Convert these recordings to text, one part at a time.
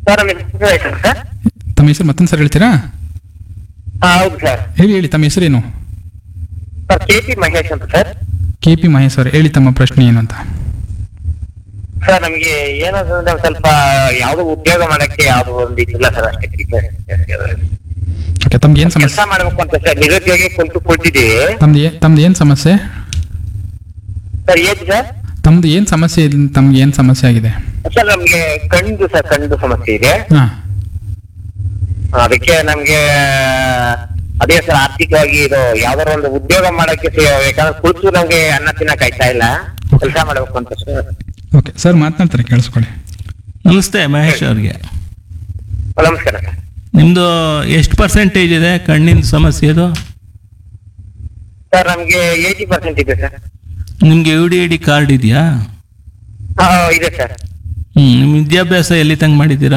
Sir ನಮ್ಮ ಹೆಸರು ಆಯ್ತು ಸರ್ ತಮ್ಮ ಹೆಸರು ಮತ್ತೊಂದು ಸರ್ ಹೇಳ್ತೀರಾ ಹಾ ಹೌದು ಸರ್ ಹೇಳಿ ಹೇಳಿ ತಮ್ಮ ಹೆಸರೇನು ಸರ್ ಕೆ ಪಿ ಮಹೇಶ್ ಅಂತ ಸರ್ ಕೆ ಪಿ ಮಹೇಶ್ ಅವರು ಹೇಳಿ ತಮ್ಮ ಪ್ರಶ್ನೆ ಏನು ಅಂತ ಸರ್ ನಮಗೆ ಏನಂತಂದ್ರೆ ಒಂದ್ ಸ್ವಲ್ಪ ಯಾವ್ದು ಉದ್ಯೋಗ ಮಾಡಕ್ಕೆ ಯಾವ್ದು ಒಂದು ಇದಿಲ್ಲ ಸರ್ ಅಷ್ಟೇ ಓಕೆ ತಮ್ಗೆ ಏನು ಕೆಲಸ ಸಮಸ್ಯೆ ಮಾಡ್ಬೇಕು ಅಂತ ಸರ್ ನಿರುದ್ಯೋಗಿ ಕುಂತು ಕೂತಿದ್ದೀವಿ ತಮ್ದು ಏ ತಮ್ದು ಏನು ಸಮಸ್ಯೆ ಸರ್ ಏನ್ ಸರ್ ತಮ್ದು ಏನು ಸಮಸ್ಯೆ ಇದೆ ತಮ್ಗೆ ಏನು ಸಮಸ್ಯೆ ಆಗಿದೆ ಸರ್ ನಮ್ಗೆ ಕಣ್ದು ಸರ್ ಕಣ್ದು ಸಮಸ್ಯೆ ಇದೆ ಹಾಂ ಅದಕ್ಕೆ ನಮ್ಗೆ ಅದೇ ಸರ್ ಆರ್ಥಿಕವಾಗಿ ಇದು ಯಾವ್ದಾರ ಒಂದು ಉದ್ಯೋಗ ಮಾಡಕ್ಕೆ ಸ- ಯಾಕಂದ್ರೆ ಕುಳಿತು ನಮ್ಗೆ ಅನ್ನ ತಿನ್ನಕ್ ಆಯ್ತಾ ಇಲ್ಲ ಕೆಲಸ ಮಾಡ್ಬೇಕು ಅಂತ ಸರ್ ಓಕೆ ಸರ್ ಮಾತನಾಡ್ತಾರೆ ಕೇಳಿಸ್ಕೊಳ್ಳಿ ನಮಸ್ತೆ ಮಹೇಶ್ ಅವ್ರಿಗೆ ನಮಸ್ಕಾರ ಸರ್ ನಿಮ್ಮದು ಎಷ್ಟು ಪರ್ಸೆಂಟೇಜ್ ಇದೆ ಕಣ್ಣಿನ ಸಮಸ್ಯೆದು ಸರ್ ನಮ್ಗೆ ಏಯ್ಟಿ ಪರ್ಸೆಂಟ್ ಇದೆ ಸರ್ ನಿಮಗೆ U D I D card ಇದೆಯಾ ಹಾ ಇದೆ ಸರ್ ಹ್ಞೂ ನಿಮ್ಮ ವಿದ್ಯಾಭ್ಯಾಸ ಎಲ್ಲಿ ತನಕ ಮಾಡಿದ್ದೀರಾ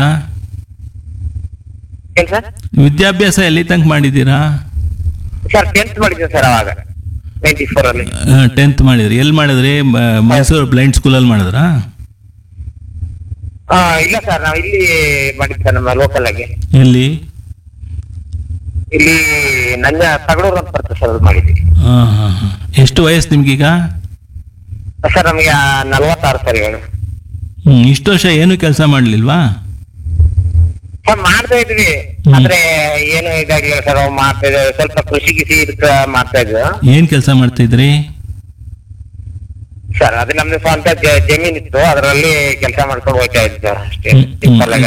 ಏನ್ ಸರ್ ವಿದ್ಯಾಭ್ಯಾಸ ಎಲ್ಲಿ ತನಕ ಮಾಡಿದ್ದೀರಾ ಸರ್ ಟೆಂತ್ ಮಾಡಿದ್ದೆ ಸರ್ ಅವಾಗ ನೈಂಟಿ ಫೋರ್ ಅಲ್ಲಿ ಟೆಂತ್ ಮಾಡಿದ್ರಿ ಎಲ್ಲಿ ಮಾಡಿದ್ರಿ ಮ- ಮೈಸೂರು ಬ್ಲೈಂಡ್ ಸ್ಕೂಲಲ್ಲಿ ಮಾಡಿದ್ರಾ ಆ, ಇಲ್ಲ ಸರ್ ನಾವು ಇಲ್ಲಿ ಮಾಡಿದ್ದು ಸರ್ ನಮ್ಮ ಲೋಕಲ್ ಆಗಿ ಎಲ್ಲಿ ಇಲ್ಲಿ ನನ್ನ ತಗಡೂರು ಅಂತ ಬರ್ತದೆ ಸರ್ ಅದು ಮಾಡಿದ್ವಿ ಹಾಂ ಹಾಂ ಹಾಂ ಎಷ್ಟು ವಯಸ್ಸು ನಿಮ್ಗೀಗ ಸರ್ ನಮಗೆ ನಲ್ವತ್ತಾರು ಸರ್ ಇವಾಗ ಹ್ಞೂ ಇಷ್ಟು ವರ್ಷ ಏನು ಕೆಲಸ ಮಾಡಲಿಲ್ವಾ ಸರ್ ಮಾಡ್ತಾ ಇದ್ವಿ ಆದ್ರೆ ಏನು ಇದಾಗಿಲ್ಲ ಸರ್ ಅವ್ ಮಾಡ್ತಾ ಇದ್ವಿ ಸ್ವಲ್ಪ ಕೃಷಿ ಗಿಸಿ ಇದಕ್ಕ ಮಾಡ್ತಾ ಇದ್ವಿ ಏನು ಕೆಲಸ ಮಾಡ್ತಿದ್ರಿ ಸರ್ ಅದು ನಮ್ದು ಸ್ವಂತ ಜ- ಜಮೀನ್ ಇತ್ತು ಅದರಲ್ಲಿ ಕೆಲಸ ಮಾಡ್ಕೊಂಡು ಹೋಗ್ತಾ ಇದ್ವಿ ಸರ್ ಅಷ್ಟೇ ಹ್ಮ್, ಹ್ಮ್. ಸಿಂಪಲ್ ಆಗಿ